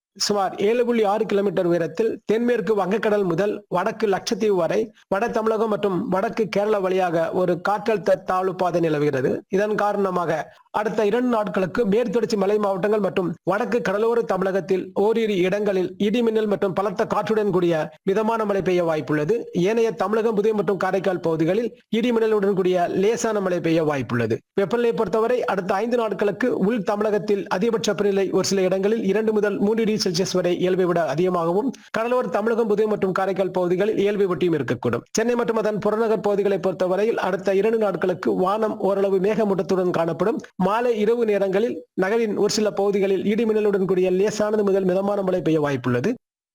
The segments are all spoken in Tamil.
சுமார் ஏழு புள்ளி ஆறு கிலோமீட்டர் உயரத்தில் தென்மேற்கு வங்கக்கடல் முதல் வடக்கு லட்சத்தீவு வரை வட தமிழகம் மற்றும் வடக்கு கேரளா வழியாக ஒரு காற்றழுத்த தாழ்வு பாதை நிலவுகிறது இதன் காரணமாக அடுத்த இரண்டு நாட்களுக்கு மேற்தொடர்ச்சி மலை மாவட்டங்கள் மற்றும் வடக்கு கடலோர தமிழகத்தில் ஓரிரு இடங்களில் இடிமின்னல் மற்றும் பலத்த காற்றுடன் கூடிய மிதமான மழை பெய்ய வாய்ப்புள்ளது ஏனைய தமிழகம் புதுவை மற்றும் காரைக்கால் பகுதிகளில் இடிமின்னலுடன் கூடிய லேசான மழை பெய்ய வாய்ப்புள்ளது வெப்பநிலை பொறுத்தவரை அடுத்த ஐந்து நாட்களுக்கு உள் தமிழகத்தில் அதிகபட்ச வெப்பநிலை ஒரு சில இடங்களில் இரண்டு முதல் மூன்று டிகிரி செல்சியஸ் வரை இயல்பை விட அதிகமாகவும் கடலோர தமிழகம் புதுவை மற்றும் காரைக்கால் பகுதிகளில் இயல்பை ஒட்டியும் இருக்கக்கூடும் சென்னை மற்றும் அதன் புறநகர் பகுதிகளை பொறுத்தவரையில் அடுத்த இரண்டு நாட்களுக்கு வானம் ஓரளவு மேகமூட்டத்துடன் காணப்படும் மாலை இரவு நேரங்களில் நகரின் ஒரு சில பகுதிகளில் இடிமின்னலுடன் கூடிய லேசானது முதல் மிதமான மழை பெய்ய வாய்ப்புள்ளது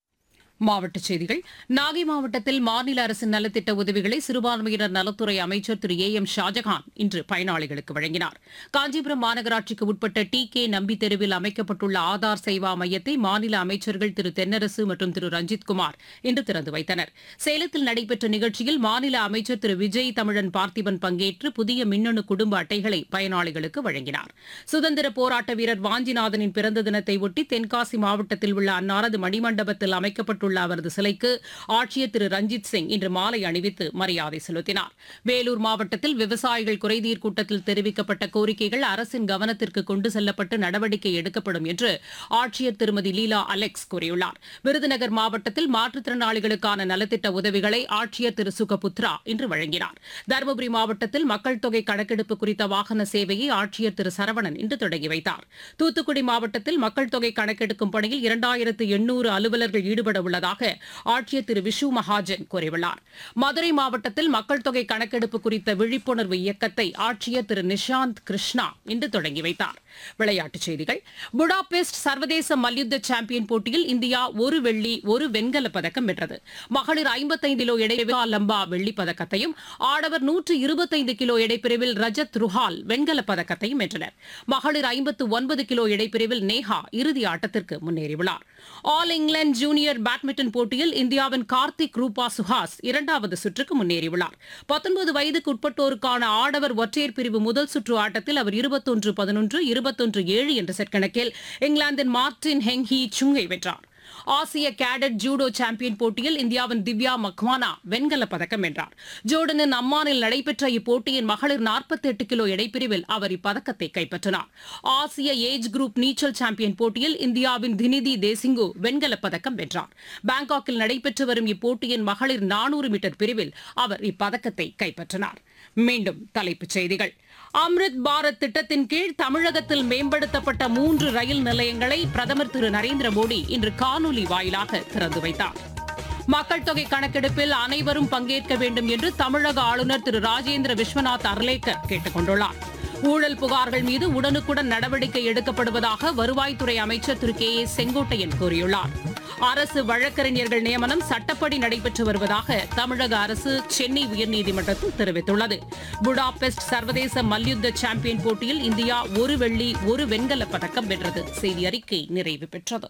மாவட்டச் செய்திகள் நாகை மாவட்டத்தில் மாநில அரசின் நலத்திட்ட உதவிகளை சிறுபான்மையினர் நலத்துறை அமைச்சர் திரு ஏ எம் ஷாஜகான் இன்று பயனாளிகளுக்கு வழங்கினார் காஞ்சிபுரம் மாநகராட்சிக்கு உட்பட்ட டி கே நம்பி தெருவில் அமைக்கப்பட்டுள்ள ஆதார் சேவா மையத்தை மாநில அமைச்சர்கள் திரு தென்னரசு மற்றும் திரு ரஞ்சித்குமார் இன்று திறந்து வைத்தனர் சேலத்தில் நடைபெற்ற நிகழ்ச்சியில் மாநில அமைச்சர் திரு விஜய் தமிழன் பார்த்திபன் பங்கேற்று புதிய மின்னணு குடும்ப அட்டைகளை பயனாளிகளுக்கு வழங்கினார் சுதந்திர போராட்ட வீரர் வாஞ்சிநாதனின் பிறந்த தினத்தை ஒட்டி தென்காசி மாவட்டத்தில் உள்ள அன்னாரது மணிமண்டபத்தில் அமைக்கப்பட்டுள்ள அவரது சிலைக்கு ஆட்சியர் திரு ரஞ்சித் சிங் இன்று மாலை அணிவித்து மரியாதை செலுத்தினார் வேலூர் மாவட்டத்தில் விவசாயிகள் குறைதீர் கூட்டத்தில் தெரிவிக்கப்பட்ட கோரிக்கைகள் அரசின் கவனத்திற்கு கொண்டு செல்லப்பட்டு நடவடிக்கை எடுக்கப்படும் என்று ஆட்சியர் திருமதி லீலா அலெக்ஸ் கூறியுள்ளார் விருதுநகர் மாவட்டத்தில் மாற்றுத்திறனாளிகளுக்கான நலத்திட்ட உதவிகளை ஆட்சியர் திரு சுகபுத்ரா இன்று வழங்கினார் தருமபுரி மாவட்டத்தில் மக்கள் தொகை கணக்கெடுப்பு குறித்த வாகன சேவையை ஆட்சியர் திரு சரவணன் இன்று தொடங்கி வைத்தார் தூத்துக்குடி மாவட்டத்தில் மக்கள் தொகை கணக்கெடுக்கும் பணியில் இரண்டாயிரத்து எண்ணூறு அலுவலர்கள் ஈடுபட உள்ளதாக ஆட்சியர் திரு விஷு மகாஜன் கூறியுள்ளார் மதுரை மாவட்டத்தில் மக்கள் தொகை கணக்கெடுப்பு குறித்த விழிப்புணர்வு இயக்கத்தை ஆட்சியர் திரு நிஷாந்த் கிருஷ்ணா இன்று தொடங்கி வைத்தார் விளையாட்டுச் செய்திகள் புடாபெஸ்ட் சர்வதேச மல்யுத்த சாம்பியன் போட்டியில் இந்தியா ஒரு வெள்ளி ஒரு வெண்கலப் பதக்கம் வென்றது மகளிர் ஐம்பத்தைந்து கிலோ எடை லம்பா வெள்ளிப் பதக்கத்தையும் ஆடவர் நூற்று இருபத்தைந்து கிலோ எடைப்பிரிவில் ரஜத் ருஹால் வெண்கலப் பதக்கத்தையும் வென்றனர் மகளிர் ஐம்பத்து ஒன்பது கிலோ எடைப்பிரிவில் நேஹா இறுதி ஆட்டத்திற்கு முன்னேறியுள்ளார் ஆல் இங்கிலாந்து ஜூனியர் பேட்மிண்டன் போட்டியில் இந்தியாவின் கார்த்திக் ரூபா சுஹாஸ் இரண்டாவது சுற்றுக்கு முன்னேறியுள்ளார் பத்தொன்பது வயதுக்கு உட்பட்டோருக்கான ஆடவர் ஒற்றையர் பிரிவு முதல் சுற்று ஆட்டத்தில் அவர் இருபத்தொன்று பதினொன்று இருபத்தொன்று ஏழு என்ற செட் கணக்கில் இங்கிலாந்தின் மார்டின் ஹெங்ஹி சுங்கை வென்றார் ஆசிய கேடட் ஜூடோ சாம்பியன் போட்டியில் இந்தியாவின் திவ்யா மக்வானா வெண்கலப் பதக்கம் வென்றார் ஜோர்டனின் அம்மானில் நடைபெற்ற இப்போட்டியின் மகளிர் 48 கிலோ எடைப்பிரிவில் அவர் இப்பதக்கத்தை கைப்பற்றினார் ஆசிய ஏஜ் குரூப் நீச்சல் சாம்பியன் போட்டியில் இந்தியாவின் தினிதி தேசிங்கு வெண்கலப் பதக்கம் வென்றார் பாங்காக்கில் நடைபெற்று வரும் இப்போட்டியின் மகளிர் 400 மீட்டர் பிரிவில் அவர் இப்பதக்கத்தை கைப்பற்றினார் மீண்டும் தலைப்புச் செய்திகள் அம்ரித் பாரத் திட்டத்தின் கீழ் தமிழகத்தில் மேம்படுத்தப்பட்ட மூன்று ரயில் நிலையங்களை பிரதமர் திரு நரேந்திர மோடி இன்று காணொலி வாயிலாக திறந்து வைத்தார் மக்கள் தொகை கணக்கெடுப்பில் அனைவரும் பங்கேற்க வேண்டும் என்று தமிழக ஆளுநர் திரு ராஜேந்திர விஸ்வநாத் அர்லேக்கர் கேட்டுக் கொண்டுள்ளார் ஊழல் புகார்கள் மீது உடனுக்குடன் நடவடிக்கை எடுக்கப்படுவதாக வருவாய்த்துறை அமைச்சர் திரு கே ஏ செங்கோட்டையன் கூறியுள்ளார் அரசு வழக்கறிஞர்கள் நியமனம் சட்டப்படி நடைபெற்று வருவதாக தமிழக அரசு சென்னை உயர்நீதிமன்றத்தில் தெரிவித்துள்ளது புடாபெஸ்ட் சர்வதேச மல்யுத்த சாம்பியன் போட்டியில் இந்தியா ஒரு வெள்ளி ஒரு வெண்கலப் பதக்கம் வென்றது செய்தி அறிக்கை நிறைவு பெற்றது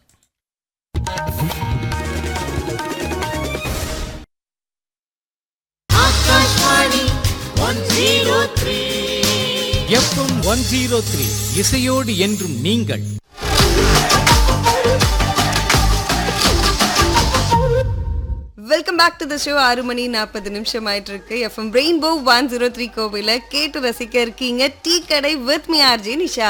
Akashvani one zero three FM one zero three இசையோடு என்றும் நீங்கள் welcome back to the show ஆறு மணி நாற்பது நிமிஷம் ஆயிட்டு இருக்கு FM rainbow one zero three கோவில கேட்டு ரசிக்க இருக்கீங்க டீ கடை with me RJ Nisha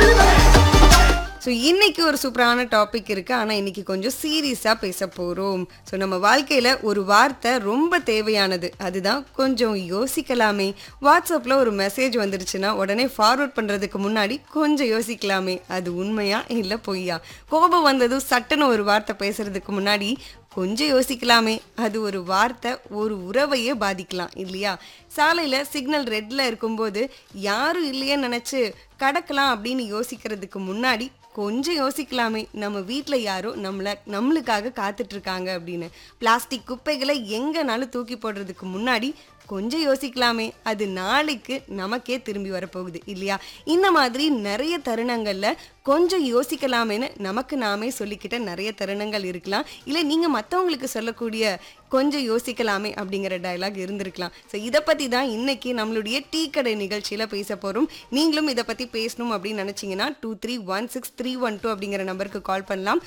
so இன்னைக்கு ஒரு சூப்பரான டாபிக் இருக்கு ஆனால் இன்னைக்கு கொஞ்சம் சீரியஸாக பேச போகிறோம் ஸோ நம்ம வாழ்க்கையில் ஒரு வார்த்தை ரொம்ப தேவையானது அதுதான் கொஞ்சம் யோசிக்கலாமே வாட்ஸ்அப்பில் ஒரு மெசேஜ் வந்துருச்சுன்னா உடனே ஃபார்வர்ட் பண்ணுறதுக்கு முன்னாடி கொஞ்சம் யோசிக்கலாமே அது உண்மையா இல்லை பொய்யா கோபம் வந்ததும் சட்டுன்னு ஒரு வார்த்தை பேசுறதுக்கு முன்னாடி கொஞ்சம் யோசிக்கலாமே அது ஒரு வார்த்தை ஒரு உறவையே பாதிக்கலாம் இல்லையா சாலையில் சிக்னல் ரெட்டில் இருக்கும்போது யாரும் இல்லையே நினச்சி கடக்கலாம் அப்படின்னு யோசிக்கிறதுக்கு முன்னாடி கொஞ்சம் யோசிக்கலாமே நம்ம வீட்டில் யாரோ நம்மளை நம்மளுக்காக காத்துட்டு இருக்காங்க அப்படின்னு பிளாஸ்டிக் குப்பைகளை எங்கேனாலும் தூக்கி போடுறதுக்கு முன்னாடி கொஞ்சம் யோசிக்கலாமே அது நாளைக்கு நமக்கே திரும்பி வரப்போகுது இல்லையா இந்த மாதிரி நிறைய தருணங்களில் கொஞ்சம் யோசிக்கலாமேன்னு நமக்கு நாமே சொல்லிக்கிட்ட நிறைய தருணங்கள் இருக்கலாம் இல்லை நீங்கள் மற்றவங்களுக்கு சொல்லக்கூடிய கொஞ்சம் யோசிக்கலாமே அப்படிங்கிற டயலாக் இருந்திருக்கலாம் ஸோ இதை பற்றி தான் இன்னைக்கு நம்மளுடைய டீ கடை நிகழ்ச்சியில் பேச போகிறோம் நீங்களும் இதை பற்றி பேசணும் அப்படின்னு நினச்சிங்கன்னா two three one six three one two அப்படிங்கிற நம்பருக்கு கால் பண்ணலாம்